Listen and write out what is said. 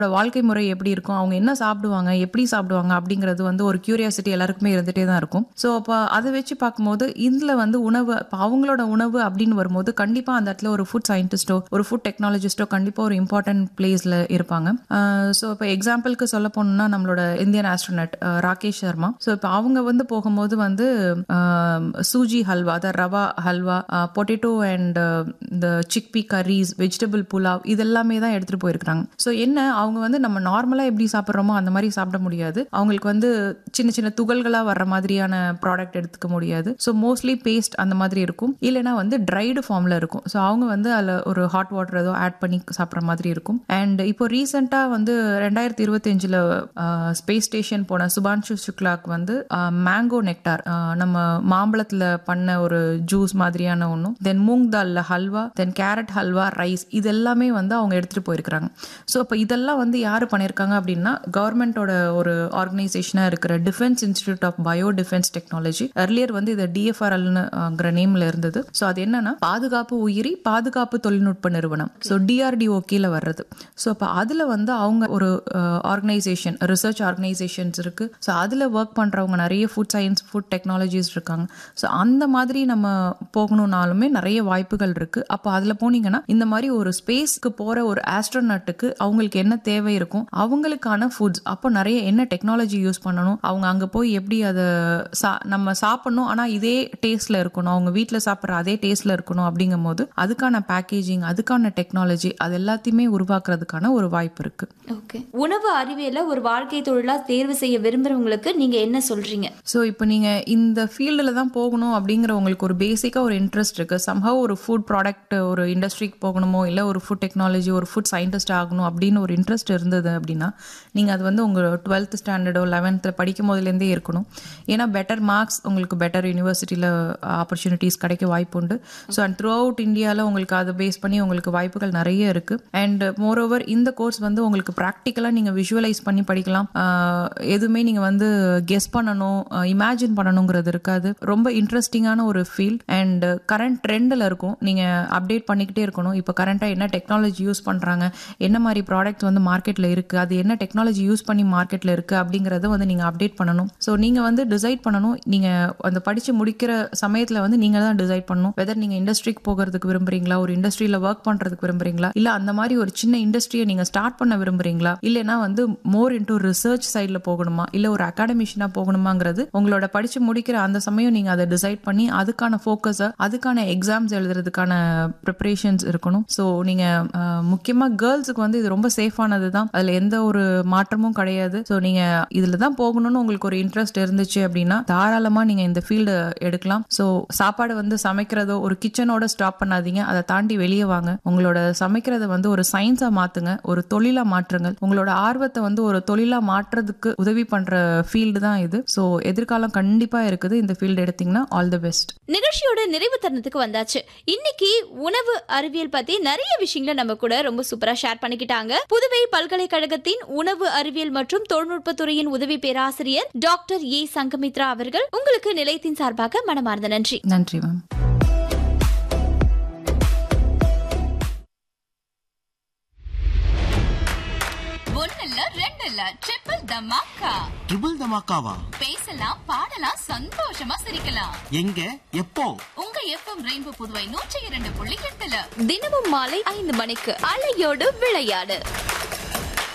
வாழ்க்கை முறை எப்படி இருக்கும் அவங்க என்ன சாப்பிடுவாங்க எப்படி சாப்பிடுவாங்க அப்படிங்கிறது வந்து ஒரு கியூரியாசிட்டி எல்லாருக்குமே இருந்துட்டே தான் இருக்கும் ஸோ அப்போ அதை வச்சு பார்க்கும்போது இதில் வந்து உணவு இப்போ அவங்களோட உணவு அப்படின்னு வரும்போது கண்டிப்பாக அந்த இடத்துல ஒரு ஃபுட் சயின்டிஸ்டோ ஒரு ஃபுட் டெக்னாலஜிஸ்டோ கண்டிப்பாக ஒரு இம்பார்ட்டன்ட் பிளேஸில் இருப்பாங்க ஸோ இப்போ எக்ஸாம்பிளுக்கு சொல்ல போனோம்னா நம்மளோட Indian astronaut Rakesh Sharma so இப்போ அவங்க வந்து போகும்போது வந்து ஆஹ், சூஜி ஹல்வா அதாவது ரவா ஹல்வா பொட்டேட்டோ அண்ட் இந்த சிக்பி கரீஸ் வெஜிடபிள் புலாவ் இதெல்லாமே தான் எடுத்துகிட்டு போயிருக்காங்க ஸோ என்ன அவங்க வந்து நம்ம நார்மலாக எப்படி சாப்பிட்றோமோ அந்த மாதிரி சாப்பிட முடியாது அவங்களுக்கு வந்து சின்ன சின்ன துகள்களாக வர்ற மாதிரியான ப்ராடக்ட் எடுத்துக்க முடியாது ஸோ மோஸ்ட்லி பேஸ்ட் அந்த மாதிரி இருக்கும் இல்லைன்னா வந்து ட்ரைடு ஃபார்மில் இருக்கும் ஸோ அவங்க வந்து அதில் ஒரு ஹாட் வாட்டர் ஏதோ ஆட் பண்ணி சாப்பிட்ற மாதிரி இருக்கும் அண்ட் இப்போ ரீசெண்டாக வந்து ரெண்டாயிரத்தி இருபத்தஞ்சில் ஸ்பேஸ் ஸ்டேஷன் போன சுபான்ஷு சுக்லாக்கு வந்து மேங்கோ நெக்டார் நம்ம மாம்பழத்தில் பண்ண ஒரு ஜூஸ் மாதிரியான ஒன்றும் தென் மூங் தால்ல halwa then carrot halwa rice இது எல்லாமே வந்து அவங்க எடுத்துகிட்டு போயிருக்கிறாங்க ஸோ இப்போ இதெல்லாம் வந்து யார் பண்ணியிருக்காங்க அப்படின்னா கவர்மெண்ட்டோட ஒரு ஆர்கனைசேஷனாக இருக்கிற defence institute of bio defence technology earlier வந்து இது டிஎஃப்ஆர்எல்னுங்கிற நேம்ல இருந்தது ஸோ அது என்னன்னா பாதுகாப்பு உயிரி பாதுகாப்பு தொழில்நுட்ப நிறுவனம் ஸோ டிஆர்டிஓ கீழே வர்றது ஸோ அப்போ அதில் வந்து அவங்க ஒரு ஆர்கனைசேஷன் ரிசர்ச் ஆர்கனைசேஷன்ஸ் இருக்கு ஸோ அதில் ஒர்க் பண்ணுறவங்க நிறைய ஃபுட் சயின்ஸ் ஃபுட் டெக்னாலஜிஸ் இருக்காங்க ஸோ அந்த மாதிரி நம்ம போகணும்னாலுமே நிறைய வாய்ப்புகள் இருக்கு அப்போ அதில் போனீங்கன்னா இந்த மாதிரி ஒரு ஸ்பேஸ்க்கு போகிற ஒரு ஆஸ்ட்ரோனட்டுக்கு அவங்களுக்கு என்ன தேவை இருக்கும் அவங்களுக்கான ஃபுட்ஸ் அப்போ நிறைய என்ன டெக்னாலஜி யூஸ் பண்ணணும் அவங்க அங்கே போய் எப்படி அதை சா நம்ம சாப்பிடணும் ஆனால் இதே டேஸ்ட்ல இருக்கணும் அவங்க வீட்டில் சாப்பிட்ற அதே டேஸ்ட்ல இருக்கணும் அப்படிங்கும் போது அதுக்கான பேக்கேஜிங் அதுக்கான டெக்னாலஜி அது எல்லாத்தையுமே உருவாக்குறதுக்கான ஒரு வாய்ப்பு இருக்கு ஓகே உணவு அறிவியல ஒரு வாழ்க்கை தொழிலா தேர்வு செய்ய விரும்புறவங்களுக்கு நீங்க என்ன சொல்றீங்க ஸோ இப்போ நீங்கள் இந்த ஃபீல்டில் தான் போகணும் அப்படிங்கிற உங்களுக்கு ஒரு பேசிக்காக ஒரு இன்ட்ரெஸ்ட் இருக்கு சம்ஹவ் ஒரு ஃபுட் ப்ராடக்ட் ஒரு இண்டஸ்ட்ரிக்கு போகணுமோ இல்லை ஒரு ஃபுட் டெக்னாலஜி ஒரு ஃபுட் சயின்டிஸ்ட் ஆகணும் அப்படின்னு ஒரு இன்ட்ரெஸ்ட் இருந்தது அப்படின்னா நீங்கள் அது வந்து உங்கள் டுவெல்த் ஸ்டாண்டர்டோ லெவன்த்தில் படிக்கும் போதுலேருந்தே இருக்கணும் ஏன்னா பெட்டர் மார்க்ஸ் உங்களுக்கு பெட்டர் யூனிவர்சிட்டியில் ஆப்பர்ச்சுனிட்டிஸ் கிடைக்க வாய்ப்பு உண்டு ஸோ அண்ட் த்ரூ அவுட் இந்தியாவில் உங்களுக்கு அதை பேஸ் பண்ணி உங்களுக்கு வாய்ப்புகள் நிறைய இருக்கு அண்ட் மோரோவர் இந்த கோர்ஸ் வந்து உங்களுக்கு ப்ராக்டிக்கலாக நீங்கள் விஷுவலைஸ் பண்ணி படிக்கலாம் ஆஹ் எதுவுமே நீங்கள் வந்து கெஸ் பண்ணணும் இமேஜின் பண்ணணுங்கிறது இருக்காது ரொம்ப இன்ட்ரெஸ்டிங்கான ஒரு ஃபீல்ட் அண்ட் கரண்ட் ட்ரெண்டில் இருக்கும் நீங்கள் அப்டேட் பண்ணிக்கிட்டே இருக்கணும் இப்போ கரண்ட்டாக என்ன டெக்னாலஜி யூஸ் பண்ணுறாங்க என்ன மாதிரி ப்ராடக்ட் வந்து மார்க்கெட்டில் இருக்குது அது என்ன டெக்னாலஜி யூஸ் பண்ணி மார்க்கெட்டில் இருக்குது அப்படிங்கிறத வந்து நீங்கள் அப்டேட் பண்ணணும் ஸோ நீங்கள் வந்து டிசைட் பண்ணணும் நீங்கள் அந்த படித்து முடிக்கிற சமயத்தில் வந்து நீங்கள் தான் டிசைட் பண்ணணும் வெதர் நீங்கள் இண்டஸ்ட்ரிக்கு போகிறதுக்கு விரும்புறீங்களா ஒரு இண்டஸ்ட்ரியில் ஒர்க் பண்ணுறதுக்கு விரும்புறீங்களா இல்லை அந்த மாதிரி ஒரு சின்ன இண்டஸ்ட்ரியை நீங்கள் ஸ்டார்ட் பண்ண விரும்புறீங்களா இல்லைன்னா வந்து மோர் இன்டூ ரிசர்ச் சைடில் போகணுமா இல்லை ஒரு அகாடமிஷனாக போகணுமாங்கிறது உங்களோட படித்து முடிக்கிற அந்த சமயம் நீங்கள் அதை டிசைட் பண்ணி அதுக்கான ஃபோக்கஸை அதுக்கான எக்ஸாம்ஸ் எழுதுறதுக்கான ப்ரிப்பரேஷன்ஸ் இருக்கணும் ஸோ நீங்கள் முக்கியமாக கேர்ள்ஸுக்கு வந்து இது ரொம்ப சேஃபானது தான் அதில் எந்த ஒரு மாற்றமும் கிடையாது ஸோ நீங்கள் இதில் தான் போகணும்னு உங்களுக்கு ஒரு இன்ட்ரெஸ்ட் இருந்துச்சு அப்படின்னா தாராளமாக நீங்கள் இந்த ஃபீல்டு எடுக்கலாம் ஸோ சாப்பாடு வந்து சமைக்கிறதோ ஒரு கிச்சனோட ஸ்டாப் பண்ணாதீங்க அதை தாண்டி வெளியே வாங்க உங்களோட சமைக்கிறத வந்து ஒரு சயின்ஸாக மாற்றுங்க ஒரு தொழிலாக மாற்றுங்க உங்களோட ஆர்வத்தை வந்து ஒரு தொழிலாக மாற்றுறதுக்கு உதவி பண்ணுற ஃபீல்டு தான் இது ஸோ எதிர்காலம் கண்டிப்பாக இருக்குது இந்த ஃபீல்டு எடுத்தீங்கன்னா ஆல் தி பெஸ்ட் நிகழ்ச்சியோட நிறைவு தருணத்துக்கு வந்தாச்சு இன்னைக்கு உணவு அறிவியல் பத்தி நிறைய விஷயங்களை நம்ம கூட ரொம்ப சூப்பரா ஷேர் பண்ணிக்கிட்டாங்க புதுவை பல்கலைக்கழகத்தின் உணவு அறிவியல் மற்றும் தொழில்நுட்பத்துறையின் உதவி பேராசிரியர் டாக்டர் ஏ சங்கமித்ரா அவர்கள் உங்களுக்கு நிலையத்தின் சார்பாக மனமார்ந்த நன்றி நன்றி மேம் ஒன்னு இல்ல ரெண்டு இல்ல ட்ரிபிள் தமாக்கா ட்ரிபிள் தமாக்காவா பேசலாம் பாடலாம் சந்தோஷமா சிரிக்கலாம் எங்க எப்போ உங்க எஃப்எம் ரெயின்போ புதுவை நூற்றி இரண்டு புள்ளி எட்டுல தினமும் மாலை ஐந்து மணிக்கு அலையோடு விளையாடு